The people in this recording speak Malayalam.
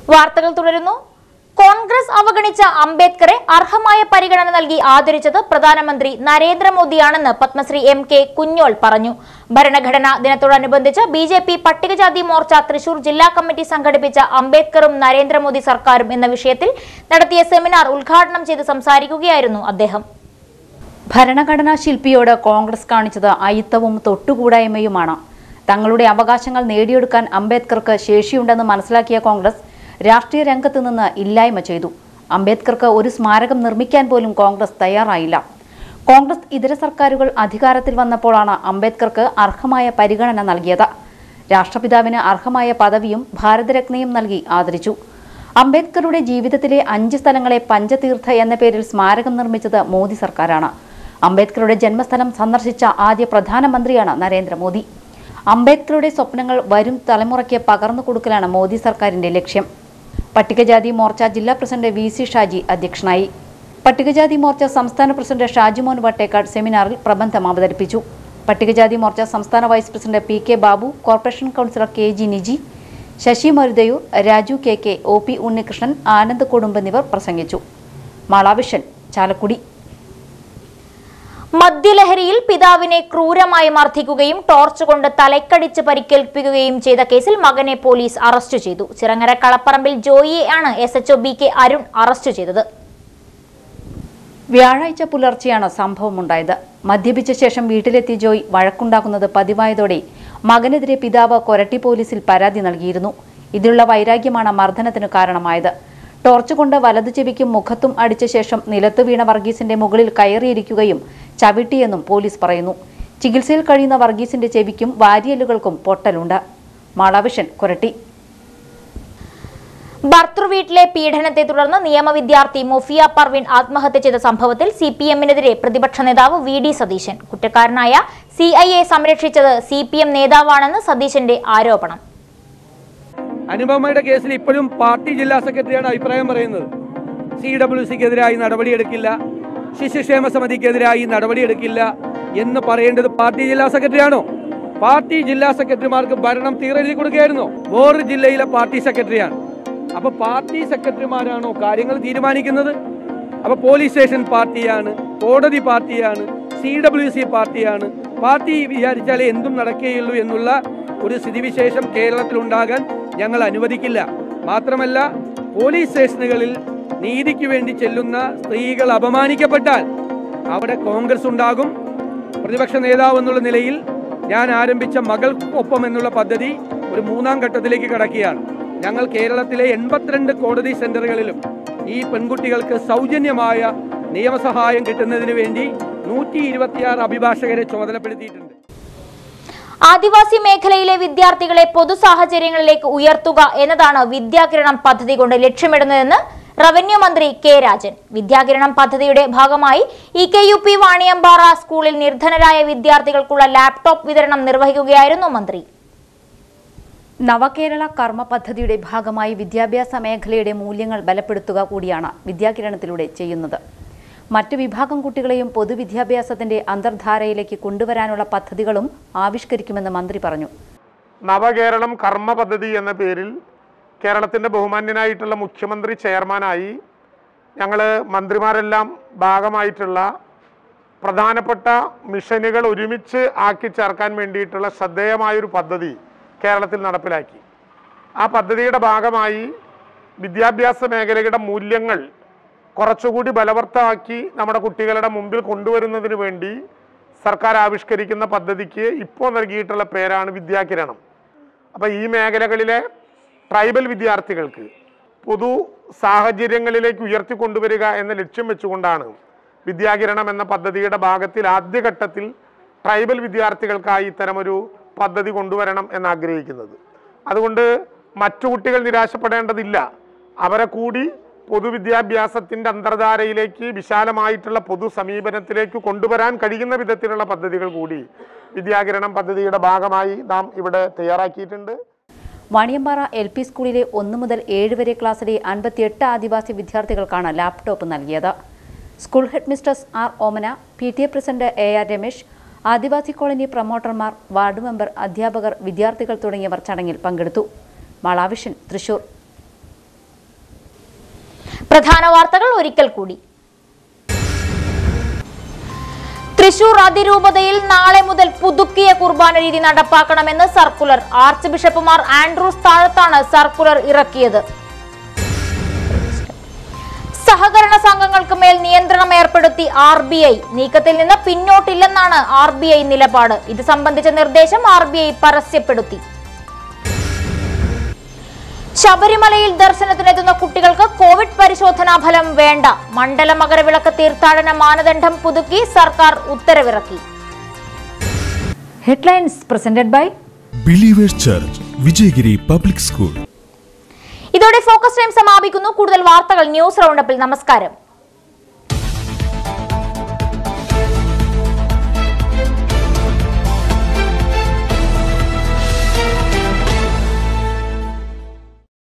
വാർത്തകൾ തുടരുന്നു കോൺഗ്രസ് അവഗണിച്ച അംബേദ്കറെ അർഹമായ പരിഗണന നൽകി ആദരിച്ചത് പ്രധാനമന്ത്രി നരേന്ദ്രമോദിയാണെന്ന് പത്മശ്രീ എം കെ കുഞ്ഞോൾ പറഞ്ഞു ഭരണഘടനാ ദിനത്തോടനുബന്ധിച്ച് ബി ജെ പി പട്ടികജാതി മോർച്ച തൃശൂർ ജില്ലാ കമ്മിറ്റി സംഘടിപ്പിച്ച അംബേദ്കറും നരേന്ദ്രമോദി സർക്കാരും എന്ന വിഷയത്തിൽ നടത്തിയ സെമിനാർ ഉദ്ഘാടനം ചെയ്ത് സംസാരിക്കുകയായിരുന്നു അദ്ദേഹം ഭരണഘടനാ ശില്പിയോട് കോൺഗ്രസ് കാണിച്ചത് അയിത്തവും തൊട്ടുകൂടായ്മയുമാണ് തങ്ങളുടെ അവകാശങ്ങൾ നേടിയെടുക്കാൻ അംബേദ്കർക്ക് ശേഷിയുണ്ടെന്ന് മനസ്സിലാക്കിയ കോൺഗ്രസ് രാഷ്ട്രീയ രംഗത്ത് നിന്ന് ഇല്ലായ്മ ചെയ്തു അംബേദ്കർക്ക് ഒരു സ്മാരകം നിർമ്മിക്കാൻ പോലും കോൺഗ്രസ് തയ്യാറായില്ല കോൺഗ്രസ് ഇതര സർക്കാരുകൾ അധികാരത്തിൽ വന്നപ്പോഴാണ് അംബേദ്കർക്ക് അർഹമായ പരിഗണന നൽകിയത് രാഷ്ട്രപിതാവിന് അർഹമായ പദവിയും ഭാരതരത്നയും നൽകി ആദരിച്ചു അംബേദ്കറുടെ ജീവിതത്തിലെ അഞ്ച് സ്ഥലങ്ങളെ പഞ്ചതീർത്ഥ എന്ന പേരിൽ സ്മാരകം നിർമ്മിച്ചത് മോദി സർക്കാരാണ് അംബേദ്കറുടെ ജന്മസ്ഥലം സന്ദർശിച്ച ആദ്യ പ്രധാനമന്ത്രിയാണ് നരേന്ദ്രമോദി അംബേദ്കറുടെ സ്വപ്നങ്ങൾ വരും തലമുറയ്ക്ക് പകർന്നു കൊടുക്കലാണ് മോദി സർക്കാരിന്റെ ലക്ഷ്യം പട്ടികജാതി മോർച്ച ജില്ലാ പ്രസിഡന്റ് വി സി ഷാജി അധ്യക്ഷനായി പട്ടികജാതി മോർച്ച സംസ്ഥാന പ്രസിഡന്റ് ഷാജിമോൻ വട്ടേക്കാട് സെമിനാറിൽ പ്രബന്ധം അവതരിപ്പിച്ചു പട്ടികജാതി മോർച്ച സംസ്ഥാന vice president P K Babu corporation councillor K G Niji Sasi Maruthayur Raju K K O P Unnikrishnan Anand Kodumbu എന്നിവർ പ്രസംഗിച്ചു മാളാവിഷൻ ചാലക്കുടി മദ്യലഹരിയിൽ പിതാവിനെ ക്രൂരമായി മർദ്ദിക്കുകയും ടോർച്ച് കൊണ്ട് തലക്കടിച്ച് പരിക്കേൽപ്പിക്കുകയും ചെയ്ത കേസിൽ മകനെ പോലീസ് അറസ്റ്റ് ചെയ്തു ചിറങ്ങര കളപ്പറമ്പിൽ ജോയിയെ ആണ് S HO B K Arun arrest ചെയ്തത് വ്യാഴാഴ്ച പുലർച്ചെയാണ് സംഭവമുണ്ടായത് മദ്യപിച്ച ശേഷം വീട്ടിലെത്തിയ ജോയ് വഴക്കുണ്ടാക്കുന്നത് പതിവായതോടെ മകനെതിരെ പിതാവ് കൊരട്ടി പോലീസിൽ പരാതി നൽകിയിരുന്നു ഇതിലുള്ള വൈരാഗ്യമാണ് മർദ്ദനത്തിന് കാരണമായത് ടോർച്ച് കൊണ്ട് വലതു ചെവിക്കും മുഖത്തും അടിച്ച ശേഷം നിലത്ത് വീണ വർഗീസിന്റെ മുകളിൽ കയറിയിരിക്കുകയും ചവിട്ടിയെന്നും പോലീസ് പറയുന്നു ചികിത്സയിൽ കഴിയുന്ന വർഗീസിന്റെ ചെവിക്കും വാരിയലുകൾക്കും പൊട്ടലുണ്ട് മാളാവിഷൻ കൊരട്ടി ഭർത്തൃവീട്ടിലെ പീഡനത്തെ തുടർന്ന് നിയമവിദ്യാർത്ഥി മൊഫിയ പർവിൻ ആത്മഹത്യ ചെയ്ത സംഭവത്തിൽ സി പി എമ്മിനെതിരെ പ്രതിപക്ഷ നേതാവ് വി ഡി സതീശൻ കുറ്റക്കാരനായ സി ഐ എ സംരക്ഷിച്ചത് സി പി എം നേതാവാണെന്ന് സതീശന്റെ ആരോപണം അനുപമയുടെ കേസിൽ ഇപ്പോഴും പാർട്ടി ജില്ലാ സെക്രട്ടറിയാണ് അഭിപ്രായം പറയുന്നത് സി ഡബ്ല്യു സിക്കെതിരായി നടപടിയെടുക്കില്ല ശിശുക്ഷേമ സമിതിക്കെതിരായി നടപടിയെടുക്കില്ല എന്ന് പറയേണ്ടത് പാർട്ടി ജില്ലാ സെക്രട്ടറിയാണോ പാർട്ടി ജില്ലാ സെക്രട്ടറിമാർക്ക് ഭരണം തീരെഴുതി കൊടുക്കുകയായിരുന്നോ വേറൊരു ജില്ലയിലെ പാർട്ടി സെക്രട്ടറിയാണ് അപ്പൊ പാർട്ടി സെക്രട്ടറിമാരാണോ കാര്യങ്ങൾ തീരുമാനിക്കുന്നത് അപ്പൊ പോലീസ് സ്റ്റേഷൻ പാർട്ടിയാണ് കോടതി പാർട്ടിയാണ് സി ഡബ്ല്യു സി പാർട്ടിയാണ് പാർട്ടി വിചാരിച്ചാലേ എന്തും നടക്കുകയുള്ളൂ എന്നുള്ള ഒരു സ്ഥിതിവിശേഷം കേരളത്തിൽ ഉണ്ടാകാൻ ഞങ്ങൾ അനുവദിക്കില്ല മാത്രമല്ല പോലീസ് സ്റ്റേഷനുകളിൽ നീതിക്ക് വേണ്ടി ചെല്ലുന്ന സ്ത്രീകൾ അപമാനിക്കപ്പെട്ടാൽ അവിടെ കോൺഗ്രസ് ഉണ്ടാകും പ്രതിപക്ഷ നേതാവ് എന്നുള്ള നിലയിൽ ഞാൻ ആരംഭിച്ച മകൾക്കൊപ്പം എന്നുള്ള പദ്ധതി ഒരു മൂന്നാം ഘട്ടത്തിലേക്ക് കടക്കുകയാണ് ഞങ്ങൾ കേരളത്തിലെ എൺപത്തിരണ്ട് കോടതി സെന്ററുകളിലും ഈ പെൺകുട്ടികൾക്ക് സൗജന്യമായ നിയമസഹായം കിട്ടുന്നതിന് വേണ്ടി നൂറ്റി ഇരുപത്തിയാറ് അഭിഭാഷകരെ ചുമതലപ്പെടുത്തിയിട്ടുണ്ട് ആദിവാസി മേഖലയിലെ വിദ്യാർത്ഥികളെ പൊതു സാഹചര്യങ്ങളിലേക്ക് ഉയർത്തുക എന്നതാണ് വിദ്യാകിരണം പദ്ധതി കൊണ്ട് ലക്ഷ്യമിടുന്നതെന്ന് റവന്യൂ മന്ത്രി കെ രാജൻ വിദ്യാകിരണം പദ്ധതിയുടെ ഭാഗമായി E K U P Vaniyampara സ്കൂളിൽ നിർധനരായ വിദ്യാർത്ഥികൾക്കുള്ള ലാപ്ടോപ്പ് വിതരണം നിർവഹിക്കുകയായിരുന്നു മന്ത്രി നവകേരള കർമ്മ പദ്ധതിയുടെ ഭാഗമായി വിദ്യാഭ്യാസ മേഖലയുടെ മൂല്യങ്ങൾ ബലപ്പെടുത്തുക കൂടിയാണ് വിദ്യാകിരണത്തിലൂടെ ചെയ്യുന്നത് മറ്റു വിഭാഗം കുട്ടികളെയും പൊതുവിദ്യാഭ്യാസത്തിന്റെ അന്തർധാരയിലേക്ക് കൊണ്ടുവരാനുള്ള പദ്ധതികളും ആവിഷ്കരിക്കുമെന്ന് മന്ത്രി പറഞ്ഞു നവകേരളം കർമ്മ പദ്ധതി എന്ന പേരിൽ കേരളത്തിൻ്റെ ബഹുമാന്യനായിട്ടുള്ള മുഖ്യമന്ത്രി ചെയർമാനായി ഞങ്ങൾ മന്ത്രിമാരെല്ലാം ഭാഗമായിട്ടുള്ള പ്രധാനപ്പെട്ട മിഷനുകൾ ഒരുമിച്ച് ആക്കി ചേർക്കാൻ വേണ്ടിയിട്ടുള്ള ശ്രദ്ധേയമായൊരു പദ്ധതി കേരളത്തിൽ നടപ്പിലാക്കി ആ പദ്ധതിയുടെ ഭാഗമായി വിദ്യാഭ്യാസ മേഖലയുടെ മൂല്യങ്ങൾ കുറച്ചുകൂടി ബലവർത്തമാക്കി നമ്മുടെ കുട്ടികളുടെ മുമ്പിൽ കൊണ്ടുവരുന്നതിന് വേണ്ടി സർക്കാർ ആവിഷ്കരിക്കുന്ന പദ്ധതിക്ക് ഇപ്പോൾ നൽകിയിട്ടുള്ള പേരാണ് വിദ്യാകിരണം അപ്പോൾ ഈ മേഖലകളിലെ ട്രൈബൽ വിദ്യാർത്ഥികൾക്ക് പൊതു സാഹചര്യങ്ങളിലേക്ക് ഉയർത്തിക്കൊണ്ടുവരിക എന്ന ലക്ഷ്യം വെച്ചുകൊണ്ടാണ് വിദ്യാകിരണം എന്ന പദ്ധതിയുടെ ഭാഗത്തിൽ ആദ്യഘട്ടത്തിൽ ട്രൈബൽ വിദ്യാർത്ഥികൾക്കായി ഇത്തരമൊരു പദ്ധതി കൊണ്ടുവരണം എന്ന് ആഗ്രഹിക്കുന്നത് അതുകൊണ്ട് മറ്റു കുട്ടികൾ നിരാശപ്പെടേണ്ടതില്ല അവരെ കൂടി പൊതുവിദ്യാഭ്യാസത്തിൻ്റെ അന്തർധാരയിലേക്ക് വിശാലമായിട്ടുള്ള പൊതു സമീപനത്തിലേക്ക് കൊണ്ടുവരാൻ കഴിയുന്ന വിധത്തിലുള്ള പദ്ധതികൾ കൂടി വിദ്യാകിരണം പദ്ധതിയുടെ ഭാഗമായി നാം ഇവിടെ തയ്യാറാക്കിയിട്ടുണ്ട് വാണിയമ്പാറ എൽ പി സ്കൂളിലെ ഒന്ന് മുതൽ ഏഴ് വരെ ക്ലാസ്സിലെ അൻപത്തിയെട്ട് ആദിവാസി വിദ്യാർത്ഥികൾക്കാണ് ലാപ്ടോപ്പ് നൽകിയത് school head mistress R Omana P T A president A R Ramesh ആദിവാസി കോളനി പ്രൊമോട്ടർമാർ വാർഡ് മെമ്പർ അധ്യാപകർ വിദ്യാർത്ഥികൾ തുടങ്ങിയവർ ചടങ്ങിൽ പങ്കെടുത്തു മാളാവിഷൻ തൃശൂർ പ്രധാന വാർത്തകൾ ഒരിക്കൽ കൂടി തൃശൂർ അതിരൂപതയിൽ നാളെ മുതൽ പുതുക്കിയ കുർബാന രീതി നടപ്പാക്കണമെന്ന് സർക്കുലർ ആർച്ച് ബിഷപ്പുമാർ ആൻഡ്രൂസ് താഴത്താണ് സർക്കുലർ ഇറക്കിയത് സഹകരണ സംഘങ്ങൾക്ക് മേൽ നിയന്ത്രണം ഏർപ്പെടുത്തി ആർ ബി ഐ നീക്കത്തിൽ നിന്ന് പിന്നോട്ടില്ലെന്നാണ് ആർ ബി ഐ നിലപാട് ഇത് സംബന്ധിച്ച നിർദ്ദേശം ആർ ബി ഐ പരസ്യപ്പെടുത്തി ശബരിമലയിൽ ദർശനത്തിനെത്തുന്ന കുട്ടികൾക്ക് കോവിഡ് പരിശോധനാ ഫലം വേണ്ട മണ്ഡല മകരവിളക്ക് തീർത്ഥാടന മാനദണ്ഡം പുതുക്കി സർക്കാർ ഉത്തരവിറക്കി headlines presented by believers church Vijayagiri public school ഇതോടെ ഫോക്കസ് ടൈം സമാപിക്കുന്നു കൂടുതൽ വാർത്തകൾ ന്യൂസ് റൗണ്ടപ്പിൽ നമസ്കാരം